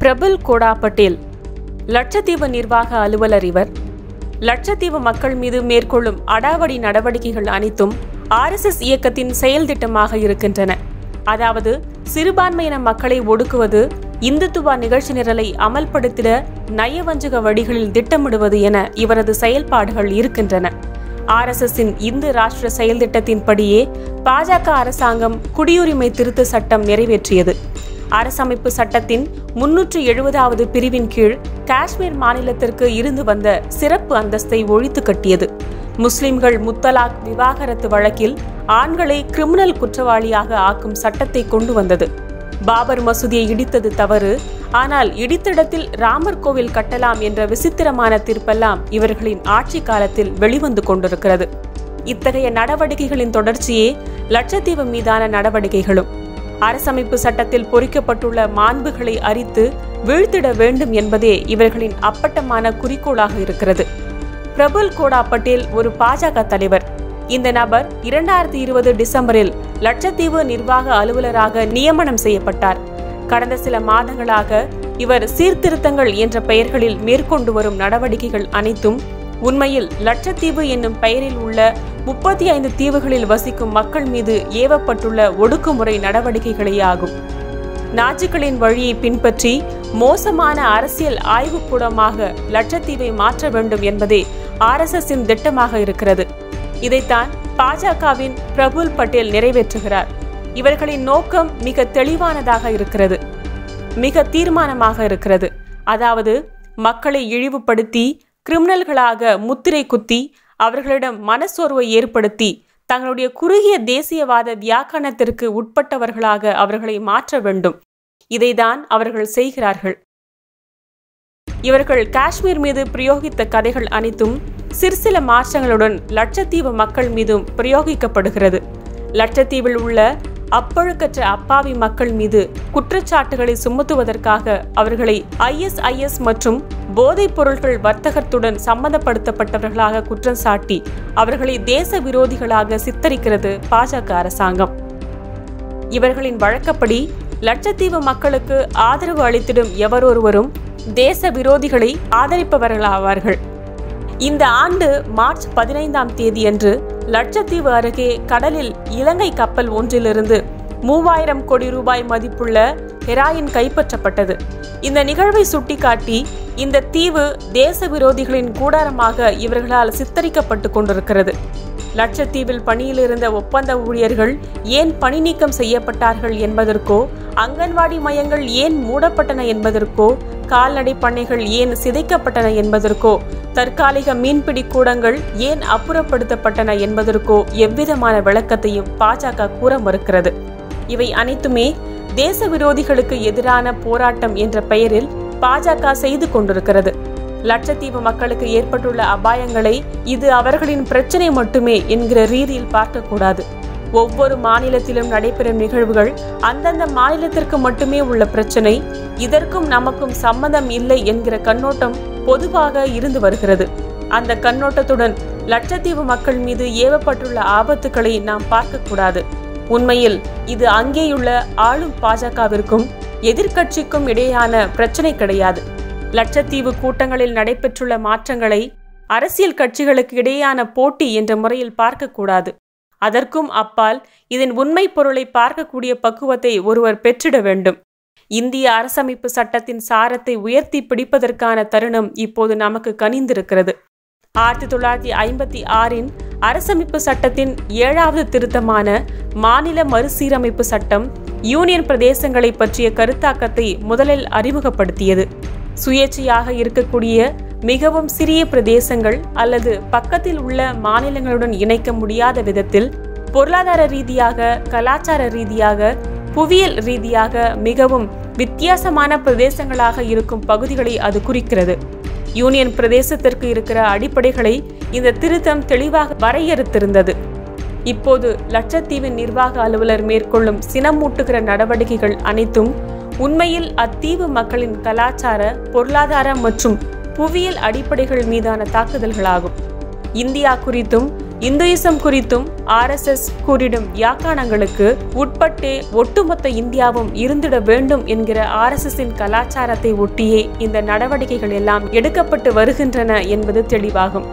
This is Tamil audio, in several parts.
பிரபுல் கோடா பட்டேல் லட்சத்தீவு நிர்வாக அலுவலர் இவர் லட்சத்தீவு மக்கள் மீது மேற்கொள்ளும் அடாவடி நடவடிக்கைகள் அனைத்தும் ஆர்எஸ்எஸ் இயக்கத்தின் செயல் திட்டமாக இருக்கின்றன அதாவது சிறுபான்மையின மக்களை ஒடுக்குவது இந்துத்துவ நிகழ்ச்சி நிரலை அமல்படுத்திட நயவஞ்சக வழிகளில் திட்டமிடுவது என இவரது செயல்பாடுகள் இருக்கின்றன ஆர்எஸ்எஸ்ஸின் இந்து ராஷ்டிர செயல் திட்டத்தின்படியே பாஜக அரசாங்கம் குடியுரிமை திருத்த சட்டம் நிறைவேற்றியது அரசமைப்பு சட்டத்தின் முன்னூற்று எழுபதாவது பிரிவின் கீழ் காஷ்மீர் மாநிலத்திற்கு இருந்து வந்த சிறப்பு அந்தஸ்தை ஒழித்து கட்டியது முஸ்லிம்கள் முத்தலாக் விவாகரத்து வழக்கில் ஆண்களை கிரிமினல் குற்றவாளியாக ஆக்கும் சட்டத்தை கொண்டு வந்தது பாபர் மசூதியை இடித்தது தவறு ஆனால் இடித்திடத்தில் ராமர் கோவில் கட்டலாம் என்ற விசித்திரமான தீர்ப்பெல்லாம் இவர்களின் ஆட்சி காலத்தில் வெளிவந்து கொண்டிருக்கிறது இத்தகைய நடவடிக்கைகளின் தொடர்ச்சியே லட்சத்தீவு மீதான நடவடிக்கைகளும் அரசமைப்பு சட்டத்தில் பொறிக்கப்பட்டுள்ள மாண்புகளை அரித்து வீழ்த்திட வேண்டும் என்பதே இவர்களின் அப்பட்டமான குறிக்கோளாக இருக்கிறது பிரபுல் கோடா பட்டேல் ஒரு பாஜக தலைவர் இந்த நபர் இரண்டாயிரத்தி இருபது டிசம்பரில் லட்சத்தீவு நிர்வாக அலுவலராக நியமனம் செய்யப்பட்டார் கடந்த சில மாதங்களாக இவர் சீர்திருத்தங்கள் என்ற பெயர்களில் மேற்கொண்டு வரும் நடவடிக்கைகள் அனைத்தும் உண்மையில் லட்சத்தீவு என்னும் பெயரில் உள்ள முப்பத்தி ஐந்து தீவுகளில் வசிக்கும் மக்கள் மீது ஏவப்பட்டுள்ள ஒடுக்குமுறை நடவடிக்கைகளே ஆகும் நாஜிக்களின் வழியை பின்பற்றி மோசமான அரசியல் ஆய்வுக்கூடமாக லட்சத்தீவை மாற்ற வேண்டும் என்பதே ஆர்எஸ்எஸ்ஸின் திட்டமாக இருக்கிறது இதைத்தான் பாஜகவின் பிரபுல் பட்டேல் நிறைவேற்றுகிறார் இவர்களின் நோக்கம் மிக தெளிவானதாக இருக்கிறது மிக தீர்மானமாக இருக்கிறது அதாவது மக்களை இழிவுபடுத்தி கிரிமினல்களாக முத்திரை குத்தி அவர்களிடம் மனசோர்வை ஏற்படுத்தி தங்களுடைய குறுகிய தேசியவாத வியாக்கணத்திற்கு உட்பட்டவர்களாக அவர்களை மாற்ற வேண்டும் இதைதான் அவர்கள் செய்கிறார்கள் இவர்கள் காஷ்மீர் மீது பிரயோகித்த கதைகள் அனைத்தும் சிற்சில மாற்றங்களுடன் லட்சத்தீவு மக்கள் மீதும் பிரயோகிக்கப்படுகிறது லட்சத்தீவில் உள்ள அப்பழுக்கற்ற அப்பாவி மக்கள் மீது குற்றச்சாட்டுகளை சுமத்துவதற்காக அவர்களை ஐஎஸ்ஐஎஸ் மற்றும் போதைப் பொருள்கள் வர்த்தகத்துடன் சம்பந்தப்படுத்தப்பட்டவர்களாக குற்றம் சாட்டி அவர்களை தேச விரோதிகளாக சித்தரிக்கிறது பாஜக அரசாங்கம் இவர்களின் வழக்கப்படி லட்சத்தீவு மக்களுக்கு ஆதரவு அளித்திடும் எவரொருவரும் தேச விரோதிகளை ஆதரிப்பவர்களாவார்கள் இந்த ஆண்டு மார்ச் பதினைந்தாம் தேதியன்று லட்சத்தீவு அருகே கடலில் இலங்கை கப்பல் ஒன்றிலிருந்து மூவாயிரம் கோடி ரூபாய் மதிப்புள்ள ஹெராயின் கைப்பற்றப்பட்டது இந்த நிகழ்வை சுட்டிக்காட்டி இந்த தீவு தேச விரோதிகளின் கூடாரமாக இவர்களால் சித்தரிக்கப்பட்டு கொண்டிருக்கிறது லட்சத்தீவில் பணியில் இருந்த ஒப்பந்த ஊழியர்கள் ஏன் பணி நீக்கம் செய்யப்பட்டார்கள் என்பதற்கோ அங்கன்வாடி மையங்கள் ஏன் மூடப்பட்டன என்பதற்கோ கால்நடை பண்ணைகள் ஏன் சிதைக்கப்பட்டன என்பதற்கோ தற்காலிக மீன்பிடி கூடங்கள் ஏன் அப்புறப்படுத்தப்பட்டன என்பதற்கோ எவ்விதமான விளக்கத்தையும் பாஜக கூற மறுக்கிறது இவை அனைத்துமே தேச விரோதிகளுக்கு எதிரான போராட்டம் என்ற பெயரில் பாஜக செய்து கொண்டிருக்கிறது லட்சத்தீவு மக்களுக்கு ஏற்பட்டுள்ள அபாயங்களை இது அவர்களின் பிரச்சனை மட்டுமே என்கிற ரீதியில் பார்க்கக்கூடாது ஒவ்வொரு மாநிலத்திலும் நடைபெறும் நிகழ்வுகள் அந்தந்த மாநிலத்திற்கு மட்டுமே உள்ள பிரச்சனை இதற்கும் நமக்கும் சம்மதம் இல்லை என்கிற கண்ணோட்டம் பொதுவாக இருந்து வருகிறது அந்த கண்ணோட்டத்துடன் லட்சத்தீவு மக்கள் மீது ஏவப்பட்டுள்ள ஆபத்துக்களை நாம் பார்க்கக்கூடாது உண்மையில் இது அங்கேயுள்ள ஆளும் பாஜகவிற்கும் எதிர்க்கட்சிக்கும் இடையேயான பிரச்சனை கிடையாது லட்சத்தீவு கூட்டங்களில் நடைபெற்றுள்ள மாற்றங்களை அரசியல் கட்சிகளுக்கு இடையேயான போட்டி என்ற முறையில் பார்க்கக்கூடாது அதற்கும் அப்பால் இதன் உண்மை பொருளை பார்க்கக்கூடிய பக்குவத்தை ஒருவர் பெற்றிட வேண்டும் இந்திய அரசமைப்பு சட்டத்தின் சாரத்தை உயர்த்தி பிடிப்பதற்கான தருணம் இப்போது நமக்கு கனிந்திருக்கிறது ஆயிரத்தி தொள்ளாயிரத்தி ஐம்பத்தி ஆறின் அரசமைப்பு சட்டத்தின் ஏழாவது திருத்தமான மாநில மறுசீரமைப்பு சட்டம் யூனியன் பிரதேசங்களை பற்றிய கருத்தாக்கத்தை முதலில் அறிமுகப்படுத்தியது சுயேட்சையாக இருக்கக்கூடிய மிகவும் சிறிய பிரதேசங்கள் அல்லது பக்கத்தில் உள்ள மாநிலங்களுடன் இணைக்க முடியாத விதத்தில் பொருளாதார ரீதியாக கலாச்சார ரீதியாக புவியியல் ரீதியாக மிகவும் வித்தியாசமான பிரதேசங்களாக இருக்கும் பகுதிகளை அது குறிக்கிறது யூனியன் பிரதேசத்திற்கு இருக்கிற அடிப்படைகளை இந்த திருத்தம் தெளிவாக வரையறுத்திருந்தது இப்போது லட்சத்தீவின் நிர்வாக அலுவலர் மேற்கொள்ளும் சினமூட்டுகிற நடவடிக்கைகள் அனைத்தும் உண்மையில் அத்தீவு மக்களின் கலாச்சார பொருளாதார மற்றும் புவியியல் அடிப்படைகள் மீதான தாக்குதல்களாகும் இந்தியா குறித்தும் இந்துயிசம் குறித்தும் ஆர்எஸ்எஸ் கூறிடும் வியாக்கானங்களுக்கு உட்பட்டே ஒட்டுமொத்த இந்தியாவும் இருந்திட வேண்டும் என்கிற ஆர்எஸ்எஸின் கலாச்சாரத்தை ஒட்டியே இந்த நடவடிக்கைகள் எல்லாம் எடுக்கப்பட்டு வருகின்றன என்பது தெளிவாகும்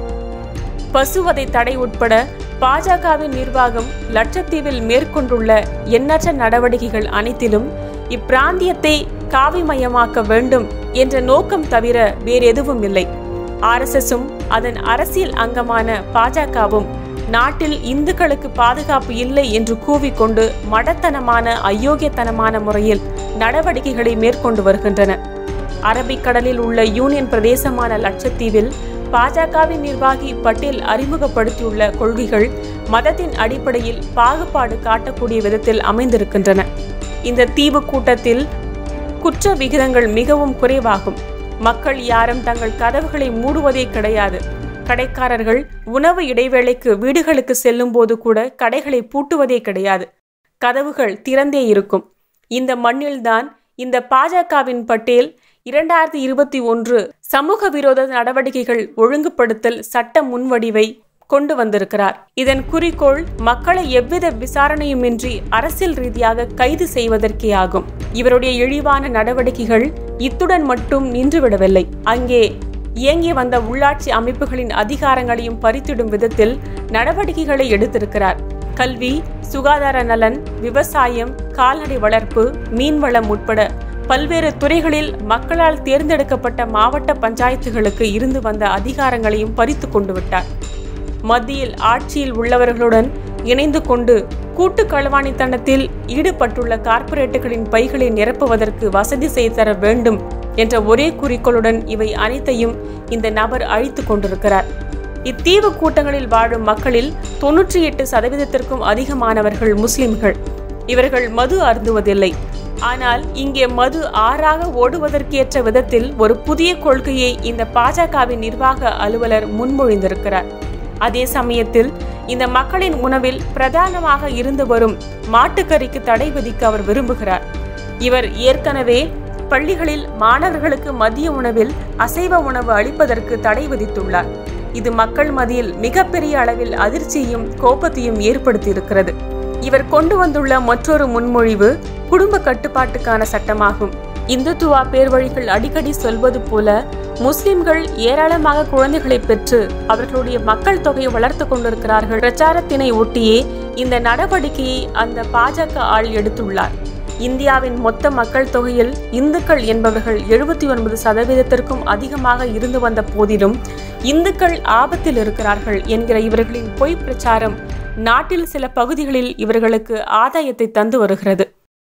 பசுவதை தடை உட்பட பாஜகவின் நிர்வாகம் லட்சத்தீவில் மேற்கொண்டுள்ள எண்ணற்ற நடவடிக்கைகள் அனைத்திலும் இப்பிராந்தியத்தை காவிமயமாக்க வேண்டும் என்ற நோக்கம் தவிர வேறெதுவும் இல்லை ஆர்எஸ்எஸும் அதன் அரசியல் அங்கமான பாஜகவும் நாட்டில் இந்துக்களுக்கு பாதுகாப்பு இல்லை என்று கூவிக்கொண்டு மடத்தனமான அயோக்கியத்தனமான முறையில் நடவடிக்கைகளை மேற்கொண்டு வருகின்றன அரபிக்கடலில் உள்ள யூனியன் பிரதேசமான லட்சத்தீவில் பாஜகவின் நிர்வாகி பட்டேல் அறிமுகப்படுத்தியுள்ள கொள்கைகள் மதத்தின் அடிப்படையில் பாகுபாடு காட்டக்கூடிய விதத்தில் அமைந்திருக்கின்றன இந்த தீவு கூட்டத்தில் குற்ற விகிதங்கள் மிகவும் குறைவாகும் மக்கள் யாரும் தங்கள் கதவுகளை மூடுவதே கிடையாது கடைக்காரர்கள் உணவு இடைவேளைக்கு வீடுகளுக்கு செல்லும் போது கூட கடைகளை பூட்டுவதே கிடையாது கதவுகள் திறந்தே இருக்கும் இந்த மண்ணில்தான் இந்த பாஜகவின் பட்டேல் இரண்டாயிரத்தி இருபத்தி ஒன்று சமூக விரோத நடவடிக்கைகள் ஒழுங்குபடுத்தல் சட்ட முன்வடிவை கொண்டு வந்திருக்கிறார் இதன் குறிக்கோள் மக்களை எவ்வித விசாரணையுமின்றி அரசியல் ரீதியாக கைது செய்வதற்கே ஆகும் இவருடைய இழிவான நடவடிக்கைகள் இத்துடன் மட்டும் நின்றுவிடவில்லை அங்கே இயங்கி வந்த உள்ளாட்சி அமைப்புகளின் அதிகாரங்களையும் பறித்திடும் விதத்தில் நடவடிக்கைகளை எடுத்திருக்கிறார் கல்வி சுகாதார நலன் விவசாயம் கால்நடை வளர்ப்பு மீன்வளம் உட்பட பல்வேறு துறைகளில் மக்களால் தேர்ந்தெடுக்கப்பட்ட மாவட்ட பஞ்சாயத்துகளுக்கு இருந்து வந்த அதிகாரங்களையும் பறித்து கொண்டு விட்டார் மத்தியில் ஆட்சியில் உள்ளவர்களுடன் இணைந்து கொண்டு கூட்டு களவாணித்தனத்தில் ஈடுபட்டுள்ள கார்ப்பரேட்டுகளின் பைகளை நிரப்புவதற்கு வசதி செய்து தர வேண்டும் என்ற ஒரே குறிக்கோளுடன் இவை அனைத்தையும் இந்த நபர் அழித்து கொண்டிருக்கிறார் இத்தீவு கூட்டங்களில் வாழும் மக்களில் தொன்னூற்றி எட்டு சதவீதத்திற்கும் அதிகமானவர்கள் முஸ்லிம்கள் இவர்கள் மது அருந்துவதில்லை ஆனால் இங்கே மது ஆறாக ஓடுவதற்கேற்ற விதத்தில் ஒரு புதிய கொள்கையை இந்த பாஜகவின் நிர்வாக அலுவலர் முன்மொழிந்திருக்கிறார் அதே சமயத்தில் இந்த மக்களின் உணவில் பிரதானமாக இருந்து வரும் மாட்டுக்கறிக்கு தடை விதிக்க அவர் விரும்புகிறார் இவர் ஏற்கனவே பள்ளிகளில் மாணவர்களுக்கு மதிய உணவில் அசைவ உணவு அளிப்பதற்கு தடை விதித்துள்ளார் இது மக்கள் மத்தியில் மிகப்பெரிய அளவில் அதிர்ச்சியையும் கோபத்தையும் ஏற்படுத்தியிருக்கிறது இவர் கொண்டு வந்துள்ள மற்றொரு முன்மொழிவு குடும்ப கட்டுப்பாட்டுக்கான சட்டமாகும் இந்துத்துவா பேர்வழிகள் அடிக்கடி சொல்வது போல முஸ்லிம்கள் ஏராளமாக குழந்தைகளை பெற்று அவர்களுடைய மக்கள் தொகையை வளர்த்து கொண்டிருக்கிறார்கள் பிரச்சாரத்தினை ஒட்டியே இந்த நடவடிக்கையை அந்த பாஜக ஆள் எடுத்துள்ளார் இந்தியாவின் மொத்த மக்கள் தொகையில் இந்துக்கள் என்பவர்கள் எழுபத்தி ஒன்பது சதவீதத்திற்கும் அதிகமாக இருந்து வந்த போதிலும் இந்துக்கள் ஆபத்தில் இருக்கிறார்கள் என்கிற இவர்களின் பொய் பிரச்சாரம் நாட்டில் சில பகுதிகளில் இவர்களுக்கு ஆதாயத்தை தந்து வருகிறது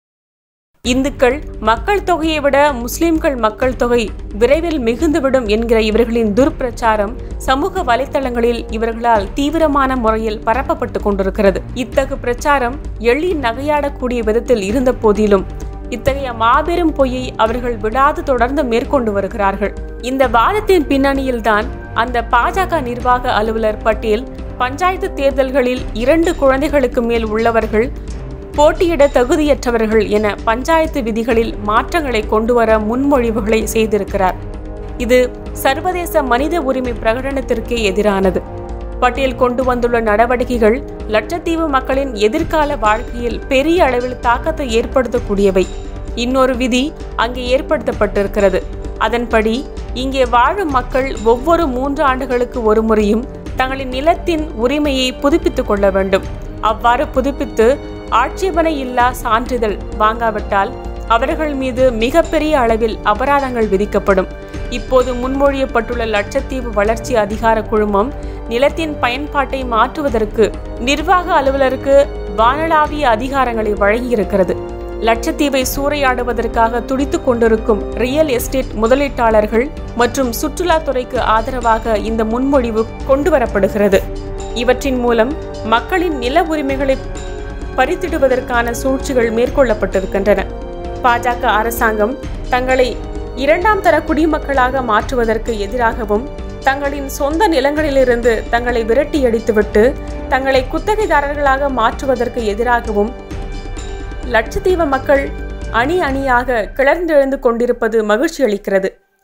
இந்துக்கள் மக்கள் தொகையை விட முஸ்லிம்கள் மக்கள் தொகை விரைவில் மிகுந்துவிடும் என்கிற இவர்களின் துர்பிரச்சாரம் சமூக வலைத்தளங்களில் இவர்களால் தீவிரமான முறையில் பரப்பப்பட்டு கொண்டிருக்கிறது இத்தகு பிரச்சாரம் எள்ளி நகையாடக்கூடிய விதத்தில் இருந்த போதிலும் இத்தகைய மாபெரும் பொய்யை அவர்கள் விடாது தொடர்ந்து மேற்கொண்டு வருகிறார்கள் இந்த வாதத்தின் பின்னணியில்தான் அந்த பாஜக நிர்வாக அலுவலர் பட்டேல் பஞ்சாயத்து தேர்தல்களில் இரண்டு குழந்தைகளுக்கு மேல் உள்ளவர்கள் போட்டியிட தகுதியற்றவர்கள் என பஞ்சாயத்து விதிகளில் மாற்றங்களை கொண்டுவர முன்மொழிவுகளை செய்திருக்கிறார் இது சர்வதேச மனித உரிமை பிரகடனத்திற்கே எதிரானது பட்டேல் கொண்டு வந்துள்ள நடவடிக்கைகள் லட்சத்தீவு மக்களின் எதிர்கால வாழ்க்கையில் பெரிய அளவில் தாக்கத்தை ஏற்படுத்தக்கூடியவை இன்னொரு விதி அங்கே ஏற்படுத்தப்பட்டிருக்கிறது அதன்படி இங்கே வாழும் மக்கள் ஒவ்வொரு மூன்று ஆண்டுகளுக்கு ஒரு முறையும் தங்களின் நிலத்தின் உரிமையை புதுப்பித்துக் கொள்ள வேண்டும் அவ்வாறு புதுப்பித்து ஆட்சேபனை இல்லா சான்றிதழ் வாங்காவிட்டால் அவர்கள் மீது மிகப்பெரிய அளவில் அபராதங்கள் விதிக்கப்படும் இப்போது முன்மொழியப்பட்டுள்ள லட்சத்தீவு வளர்ச்சி அதிகார குழுமம் நிலத்தின் பயன்பாட்டை மாற்றுவதற்கு நிர்வாக அலுவலருக்கு வானளாவிய அதிகாரங்களை வழங்கியிருக்கிறது லட்சத்தீவை சூறையாடுவதற்காக துடித்துக் கொண்டிருக்கும் ரியல் எஸ்டேட் முதலீட்டாளர்கள் மற்றும் சுற்றுலாத்துறைக்கு ஆதரவாக இந்த முன்மொழிவு கொண்டுவரப்படுகிறது இவற்றின் மூலம் மக்களின் நில உரிமைகளை பறித்திடுவதற்கான சூழ்ச்சிகள் மேற்கொள்ளப்பட்டிருக்கின்றன பாஜக அரசாங்கம் தங்களை இரண்டாம் தர குடிமக்களாக மாற்றுவதற்கு எதிராகவும் தங்களின் சொந்த நிலங்களிலிருந்து தங்களை விரட்டியடித்துவிட்டு தங்களை குத்தகைதாரர்களாக மாற்றுவதற்கு எதிராகவும் லட்சத்தீவு மக்கள் அணி அணியாக கிளர்ந்தெழுந்து கொண்டிருப்பது மகிழ்ச்சி அளிக்கிறது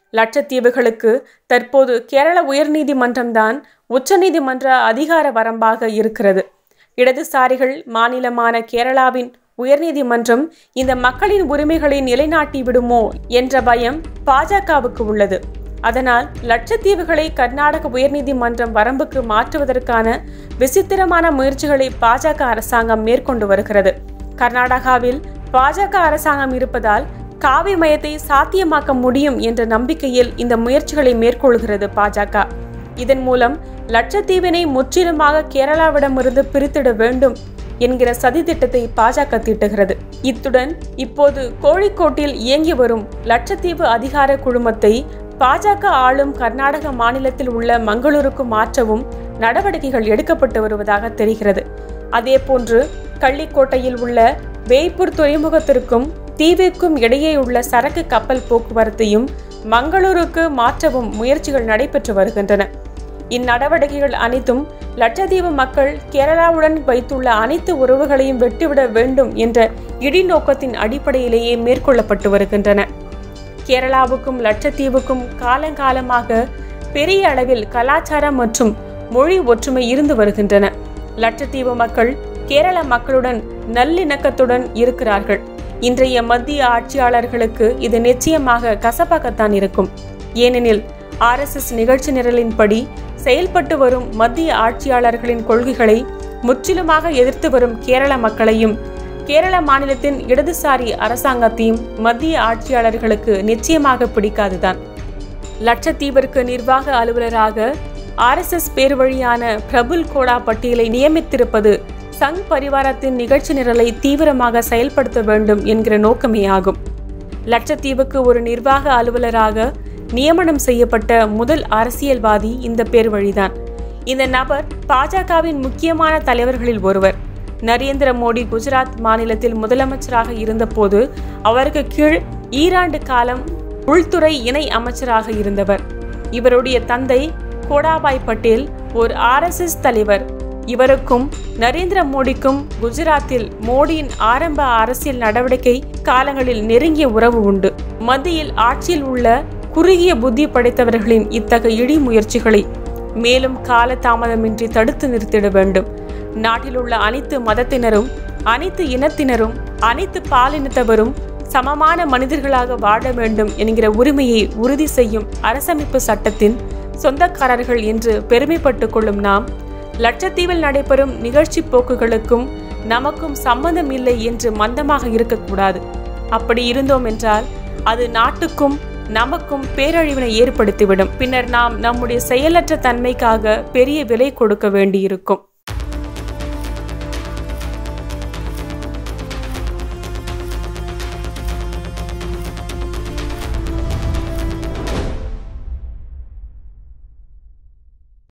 லட்சத்தீவுகளுக்கு தற்போது கேரள உயர்நீதிமன்றம்தான் உச்சநீதிமன்ற அதிகார வரம்பாக இருக்கிறது இடதுசாரிகள் மாநிலமான கேரளாவின் உயர்நீதிமன்றம் இந்த மக்களின் உரிமைகளை நிலைநாட்டி விடுமோ என்ற பயம் பாஜகவுக்கு உள்ளது அதனால் லட்சத்தீவுகளை கர்நாடக உயர்நீதிமன்றம் வரம்புக்கு மாற்றுவதற்கான விசித்திரமான முயற்சிகளை பாஜக அரசாங்கம் மேற்கொண்டு வருகிறது கர்நாடகாவில் பாஜக அரசாங்கம் இருப்பதால் காவி மயத்தை சாத்தியமாக்க முடியும் என்ற நம்பிக்கையில் இந்த முயற்சிகளை மேற்கொள்கிறது பாஜக இதன் மூலம் லட்சத்தீவினை முற்றிலுமாக கேரளாவிடமிருந்து பிரித்திட வேண்டும் என்கிற சதி திட்டத்தை பாஜக தீட்டுகிறது இத்துடன் இப்போது கோழிக்கோட்டில் இயங்கி வரும் லட்சத்தீவு அதிகார குழுமத்தை பாஜக ஆளும் கர்நாடக மாநிலத்தில் உள்ள மங்களூருக்கு மாற்றவும் நடவடிக்கைகள் எடுக்கப்பட்டு வருவதாக தெரிகிறது அதேபோன்று கள்ளிக்கோட்டையில் உள்ள வேய்ப்பூர் துறைமுகத்திற்கும் தீவிற்கும் இடையே உள்ள சரக்கு கப்பல் போக்குவரத்தையும் மங்களூருக்கு மாற்றவும் முயற்சிகள் நடைபெற்று வருகின்றன இந்நடவடிக்கைகள் அனைத்தும் லட்சத்தீவு மக்கள் கேரளாவுடன் வைத்துள்ள அனைத்து உறவுகளையும் வெட்டிவிட வேண்டும் என்ற இடிநோக்கத்தின் அடிப்படையிலேயே மேற்கொள்ளப்பட்டு வருகின்றன கேரளாவுக்கும் லட்சத்தீவுக்கும் காலங்காலமாக பெரிய அளவில் கலாச்சாரம் மற்றும் மொழி ஒற்றுமை இருந்து வருகின்றன லட்சத்தீவு மக்கள் கேரள மக்களுடன் நல்லிணக்கத்துடன் இருக்கிறார்கள் இன்றைய மத்திய ஆட்சியாளர்களுக்கு இது நிச்சயமாக கசப்பாகத்தான் இருக்கும் ஏனெனில் ஆர்எஸ்எஸ் நிகழ்ச்சி நிரலின்படி செயல்பட்டு வரும் மத்திய ஆட்சியாளர்களின் கொள்கைகளை முற்றிலுமாக எதிர்த்து வரும் கேரள மக்களையும் கேரள மாநிலத்தின் இடதுசாரி அரசாங்கத்தையும் மத்திய ஆட்சியாளர்களுக்கு நிச்சயமாக பிடிக்காதுதான் லட்சத்தீவிற்கு நிர்வாக அலுவலராக ஆர்எஸ்எஸ் பேர் வழியான பிரபுல் கோடா பட்டியலை நியமித்திருப்பது சங் பரிவாரத்தின் நிகழ்ச்சி நிரலை தீவிரமாக செயல்படுத்த வேண்டும் என்கிற நோக்கமே ஆகும் லட்சத்தீவுக்கு ஒரு நிர்வாக அலுவலராக நியமனம் செய்யப்பட்ட முதல் அரசியல்வாதி இந்த பேர் வழிதான் இந்த நபர் பாஜகவின் முக்கியமான தலைவர்களில் ஒருவர் நரேந்திர மோடி குஜராத் மாநிலத்தில் முதலமைச்சராக இருந்தபோது அவருக்கு கீழ் ஈராண்டு காலம் உள்துறை இணை அமைச்சராக இருந்தவர் இவருடைய தந்தை கோடாபாய் பட்டேல் ஒரு ஆர்எஸ்எஸ் தலைவர் இவருக்கும் நரேந்திர மோடிக்கும் குஜராத்தில் மோடியின் ஆரம்ப அரசியல் நடவடிக்கை காலங்களில் நெருங்கிய உறவு உண்டு மத்தியில் ஆட்சியில் உள்ள குறுகிய புத்தி படைத்தவர்களின் இத்தகைய இடி முயற்சிகளை மேலும் கால தாமதமின்றி தடுத்து நிறுத்திட வேண்டும் நாட்டில் உள்ள அனைத்து மதத்தினரும் அனைத்து இனத்தினரும் அனைத்து பாலினத்தவரும் சமமான மனிதர்களாக வாழ வேண்டும் என்கிற உரிமையை உறுதி செய்யும் அரசமைப்பு சட்டத்தின் சொந்தக்காரர்கள் என்று பெருமைப்பட்டு கொள்ளும் நாம் லட்சத்தீவில் நடைபெறும் நிகழ்ச்சி போக்குகளுக்கும் நமக்கும் சம்பந்தம் இல்லை என்று மந்தமாக இருக்கக்கூடாது அப்படி இருந்தோம் என்றால் அது நாட்டுக்கும் நமக்கும் பேரழிவினை ஏற்படுத்திவிடும் பின்னர் நாம் நம்முடைய செயலற்ற தன்மைக்காக பெரிய விலை கொடுக்க வேண்டியிருக்கும்